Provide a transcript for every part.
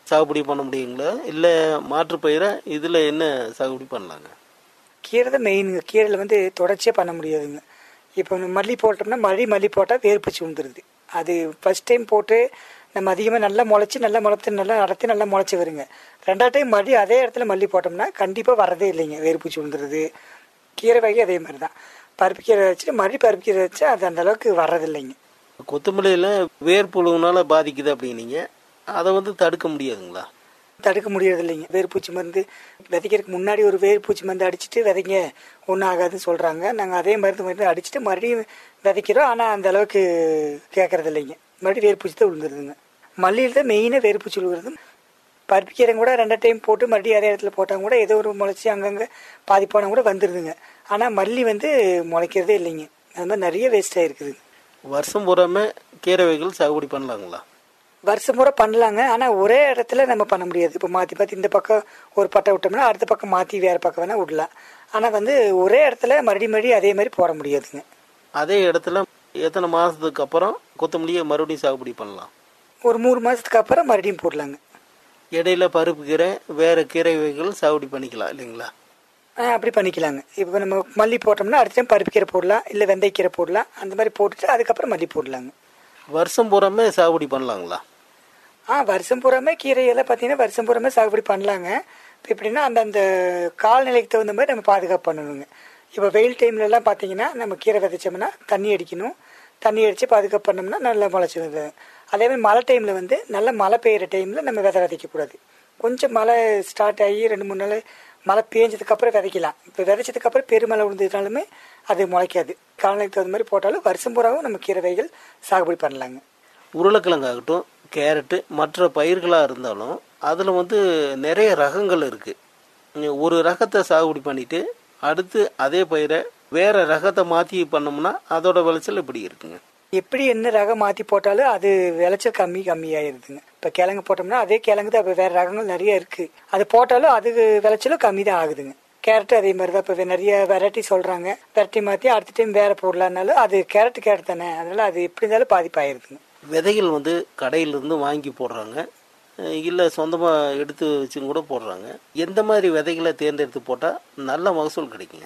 சாகுபடி பண்ண முடியுங்களா இல்லை மாற்று பயிரை இதில் என்ன சாகுபடி பண்ணலாங்க கீரை தான் மெயினுங்க கீரையில் வந்து தொடர்ச்சியாக பண்ண முடியாதுங்க இப்போ நம்ம மல்லி போட்டோம்னா மழை மல்லி போட்டால் வேர் பூச்சி வந்துடுது அது ஃபர்ஸ்ட் டைம் போட்டு நம்ம அதிகமாக நல்லா முளைச்சி நல்லா முளைத்து நல்லா நடத்தி நல்லா முளைச்சி வருங்க ரெண்டாவது டைம் மல்லி அதே இடத்துல மல்லி போட்டோம்னா கண்டிப்பாக வரதே இல்லைங்க வேர் பூச்சி விழுந்துருது கீரை வகை அதே மாதிரி தான் பருப்பு கீரை வச்சு மல்லி பருப்பு கீரை வச்சு அது அந்த அளவுக்கு வர்றதில்லைங்க கொத்தமல்லியில் வேர் புழுவினால பாதிக்குது அப்படின்னீங்க அதை வந்து தடுக்க முடியாதுங்களா தடுக்க முடியறது இல்லைங்க வேர்பூச்சி மருந்து விதைக்கிறதுக்கு முன்னாடி ஒரு வேர்பூச்சி மருந்து அடிச்சுட்டு விதைங்க ஒன்றும் ஆகாதுன்னு சொல்கிறாங்க நாங்கள் அதே மருந்து மருந்து அடிச்சுட்டு மறுபடியும் விதைக்கிறோம் ஆனால் அந்த அளவுக்கு கேட்கறது இல்லைங்க மறுபடியும் வேர்பூச்சி தான் விழுந்துருதுங்க மல்லியில் தான் மெயினாக வேர்பூச்சி விழுகிறது பருப்பு கீரை கூட ரெண்டு டைம் போட்டு மறுபடியும் அதே இடத்துல போட்டால் கூட ஏதோ ஒரு முளைச்சி அங்கங்கே பாதி போனால் கூட வந்துடுதுங்க ஆனால் மல்லி வந்து முளைக்கிறதே இல்லைங்க அது மாதிரி நிறைய வேஸ்ட் ஆகிருக்குது வருஷம் பூராமே கீரை வகைகள் சாகுபடி பண்ணலாங்களா வருஷம் பூரா பண்ணலாங்க ஆனால் ஒரே இடத்துல நம்ம பண்ண முடியாது இப்போ மாற்றி மாற்றி இந்த பக்கம் ஒரு பட்டை விட்டோம்னா அடுத்த பக்கம் மாற்றி வேறு பக்கம் வேணால் விடலாம் ஆனால் வந்து ஒரே இடத்துல மறுபடியும் மறுபடியும் அதே மாதிரி போட முடியாதுங்க அதே இடத்துல எத்தனை மாதத்துக்கு அப்புறம் கொத்தமல்லியை மறுபடியும் சாகுபடி பண்ணலாம் ஒரு மூணு மாதத்துக்கு அப்புறம் மறுபடியும் போடலாங்க இடையில பருப்பு கீரை வேறு கீரை வகைகள் சாகுபடி பண்ணிக்கலாம் இல்லைங்களா ஆ, அப்படி பண்ணிக்கலாங்க இப்போ நம்ம மல்லி போட்டோம்னா அடுத்த டைம் பருப்பு கீரை போடலாம் இல்லை வெந்தயக்கீரை போடலாம் அந்த மாதிரி போட்டுட்டு அதுக்கப்புறம் மல்லி போடலாங்க வருஷம் பூராமே சாகுபடி பண்ணலாங்களா ஆ வருஷம் பூராமே கீரையெல்லாம் பார்த்தீங்கன்னா வருஷம் பூராமே சாகுபடி பண்ணலாங்க இப்போ எப்படின்னா அந்தந்த காலநிலைக்கு தகுந்த மாதிரி நம்ம பாதுகாப்பு பண்ணணுங்க இப்போ வெயில் டைம்லலாம் பார்த்தீங்கன்னா நம்ம கீரை விதைச்சோம்னா தண்ணி அடிக்கணும் தண்ணி அடித்து பாதுகாப்பு பண்ணோம்னா நல்லா முளைச்சி வருது அதே மாதிரி மழை டைமில் வந்து நல்லா மழை பெய்கிற டைமில் நம்ம விதை விதைக்கக்கூடாது கொஞ்சம் மழை ஸ்டார்ட் ஆகி ரெண்டு மூணு நாள் மழை பேஞ்சதுக்கப்புறம் விதைக்கலாம் இப்போ விதைச்சதுக்கப்புறம் பெருமழை விழுந்ததுனாலுமே அது முளைக்காது காலநிலைக்கு தகுந்த மாதிரி போட்டாலும் வருஷம் பூராவும் நம்ம கீரை வகைகள் சாகுபடி பண்ணலாங்க உருளைக்கிழங்காகட்டும் கேரட்டு மற்ற பயிர்களாக இருந்தாலும் அதில் வந்து நிறைய ரகங்கள் இருக்குது ஒரு ரகத்தை சாகுபடி பண்ணிட்டு அடுத்து அதே பயிரை வேற ரகத்தை மாற்றி பண்ணோம்னா அதோட விளைச்சல் இப்படி இருக்குங்க எப்படி என்ன ரகம் மாற்றி போட்டாலும் அது விளைச்சல் கம்மி கம்மியாயிருதுங்க இப்போ கிழங்கு போட்டோம்னா அதே கிழங்கு தான் இப்போ வேறு ரகங்கள் நிறைய இருக்குது அது போட்டாலும் அது விளைச்சலும் கம்மி தான் ஆகுதுங்க கேரட் அதே மாதிரி தான் இப்போ நிறைய வெரைட்டி சொல்கிறாங்க வெரைட்டி மாற்றி அடுத்த டைம் வேறு போடலான்னாலும் அது கேரட் கேரட் தானே அதனால அது எப்படி இருந்தாலும் பாதிப்பாயிருதுங்க விதைகள் வந்து கடையிலிருந்து வாங்கி போடுறாங்க இல்லை சொந்தமாக எடுத்து வச்சும் கூட போடுறாங்க எந்த மாதிரி விதைகளை தேர்ந்தெடுத்து போட்டால் நல்ல மகசூல் கிடைக்குங்க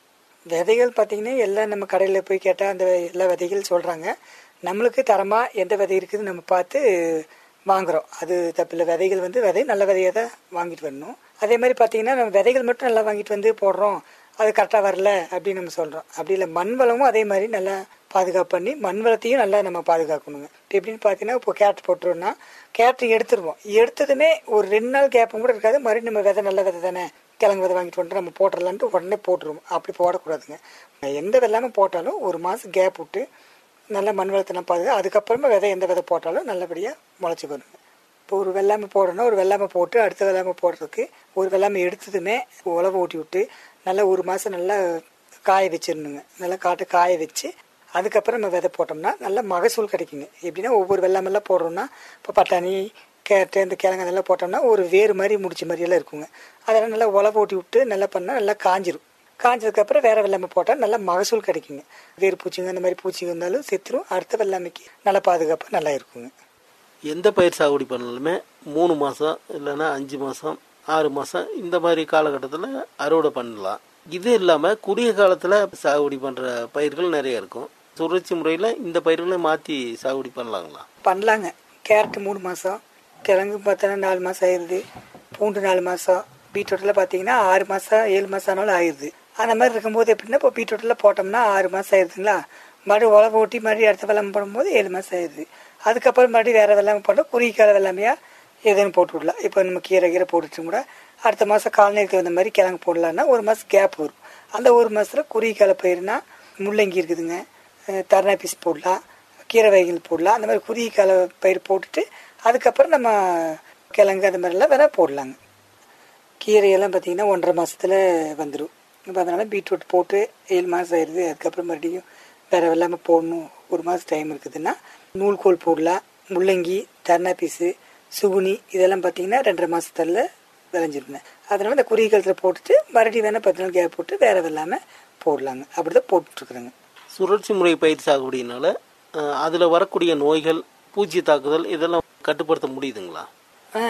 விதைகள் பார்த்தீங்கன்னா எல்லாம் நம்ம கடையில் போய் கேட்டால் அந்த எல்லா விதைகள் சொல்கிறாங்க நம்மளுக்கு தரமாக எந்த விதை இருக்குதுன்னு நம்ம பார்த்து வாங்குறோம் அது தப்பில்லை விதைகள் வந்து விதை நல்ல விதையை தான் வாங்கிட்டு வரணும் அதே மாதிரி பார்த்தீங்கன்னா நம்ம விதைகள் மட்டும் நல்லா வாங்கிட்டு வந்து போடுறோம் அது கரெக்டாக வரல அப்படின்னு நம்ம சொல்கிறோம் அப்படி இல்லை மண் வளமும் அதே மாதிரி நல்லா பாதுகாப்பு பண்ணி மண் வளத்தையும் நல்லா நம்ம பாதுகாக்கணுங்க இப்போ எப்படின்னு பார்த்தீங்கன்னா இப்போ கேரட் போட்டுருவோம்னா கேரட் எடுத்துருவோம் எடுத்ததுமே ஒரு ரெண்டு நாள் கேப்பும் கூட இருக்காது மறுபடியும் நம்ம விதை நல்ல விதை தானே கிழங்கு விதை வாங்கிட்டு வந்துட்டு நம்ம போட்டுடலான்ட்டு உடனே போட்டுருவோம் அப்படி போடக்கூடாதுங்க எந்த வெள்ளாமை போட்டாலும் ஒரு மாதம் கேப் விட்டு நல்லா மண் வளத்தை நம்ம பாதுகா அதுக்கப்புறமா விதை எந்த விதை போட்டாலும் நல்லபடியாக முளைச்சி வருங்க இப்போ ஒரு வெள்ளாமை போடணும் ஒரு வெள்ளாமை போட்டு அடுத்த வெள்ளாமை போடுறதுக்கு ஒரு வெள்ளாமை எடுத்ததுமே உழவு ஊட்டி விட்டு நல்லா ஒரு மாதம் நல்லா காய வச்சிடணுங்க நல்லா காட்டு காய வச்சு அதுக்கப்புறம் நம்ம விதை போட்டோம்னா நல்ல மகசூல் கிடைக்குங்க எப்படின்னா ஒவ்வொரு வெள்ளாமெல்லாம் போடுறோம்னா இப்போ பட்டாணி கேரட்டு இந்த கிழங்கு அதெல்லாம் போட்டோம்னா ஒரு வேறு மாதிரி முடிச்ச மாதிரியெல்லாம் இருக்குங்க அதெல்லாம் நல்லா உழவு ஊட்டி விட்டு நல்லா பண்ணால் நல்லா காஞ்சிரும் காஞ்சதுக்கப்புறம் வேற வெள்ளாமை போட்டால் நல்லா மகசூல் கிடைக்குங்க வேறு பூச்சிங்க அந்த மாதிரி பூச்சிங்க இருந்தாலும் செத்துரும் அடுத்த வெள்ளாமைக்கு நல்லா பாதுகாப்பாக நல்லா இருக்குங்க எந்த பயிர் சாகுபடி பண்ணாலுமே மூணு மாதம் இல்லைன்னா அஞ்சு மாதம் ஆறு மாதம் இந்த மாதிரி காலகட்டத்தில் அறுவடை பண்ணலாம் இது இல்லாமல் குறுகிய காலத்தில் சாகுபடி பண்ணுற பயிர்கள் நிறைய இருக்கும் சுழற்சி முறையில் இந்த பயிர்களை மாற்றி சாகுபடி பண்ணலாங்களா பண்ணலாங்க கேரட் மூணு மாதம் கிழங்கு பார்த்தோன்னா நாலு மாதம் ஆயிடுது பூண்டு நாலு மாதம் பீட்ரூட்டில் பார்த்தீங்கன்னா ஆறு மாதம் ஏழு மாதம் ஆனாலும் ஆயிடுது அந்த மாதிரி இருக்கும்போது எப்படின்னா இப்போ பீட்ரூட்டில் போட்டோம்னா ஆறு மாதம் ஆயிடுதுங்களா மறுபடியும் உழவு ஓட்டி மறுபடியும் அடுத்த வெள்ளாமை போடும்போது ஏழு மாதம் ஆயிடுது அதுக்கப்புறம் மறுபடியும் வேறு வெள்ளாமை போட்டால் குறுகிய கால வெள்ளாமையாக எதுன்னு போட்டு விடலாம் இப்போ நம்ம கீரை கீரை போட்டுட்டு கூட அடுத்த மாதம் காலநிலைக்கு தகுந்த மாதிரி கிழங்கு போடலான்னா ஒரு மாதம் கேப் வரும் அந்த ஒரு மாதத்தில் குறுகிய கால பயிர்னா முள்ளங்கி இருக்குதுங்க தரணா பீஸ் போடலாம் கீரை வகைகள் போடலாம் அந்த மாதிரி குறுகிய கால பயிர் போட்டுட்டு அதுக்கப்புறம் நம்ம கிழங்கு அந்த மாதிரிலாம் வேணால் போடலாங்க கீரையெல்லாம் பார்த்தீங்கன்னா ஒன்றரை மாதத்தில் வந்துடும் இப்போ அதனால் பீட்ரூட் போட்டு ஏழு மாதம் ஆயிடுது அதுக்கப்புறம் மறுபடியும் வேறு வெள்ளாமை போடணும் ஒரு மாதம் டைம் இருக்குதுன்னா நூல்கோல் போடலாம் முள்ளங்கி தர்ணா பீஸு சுகுனி இதெல்லாம் பார்த்தீங்கன்னா ரெண்டரை மாதத்துல விளைஞ்சிருங்க அதனால் இந்த குறுகிய காலத்தில் போட்டுட்டு மறுபடியும் வேணால் பத்து நாள் கேப் போட்டு வேறு வெள்ளாமல் போடலாங்க அப்படி தான் போட்டுட்ருக்குறேங்க சுழற்சி முறை பயிர் சாகுபடினால அதில் வரக்கூடிய நோய்கள் பூச்சி தாக்குதல் இதெல்லாம் கட்டுப்படுத்த முடியுதுங்களா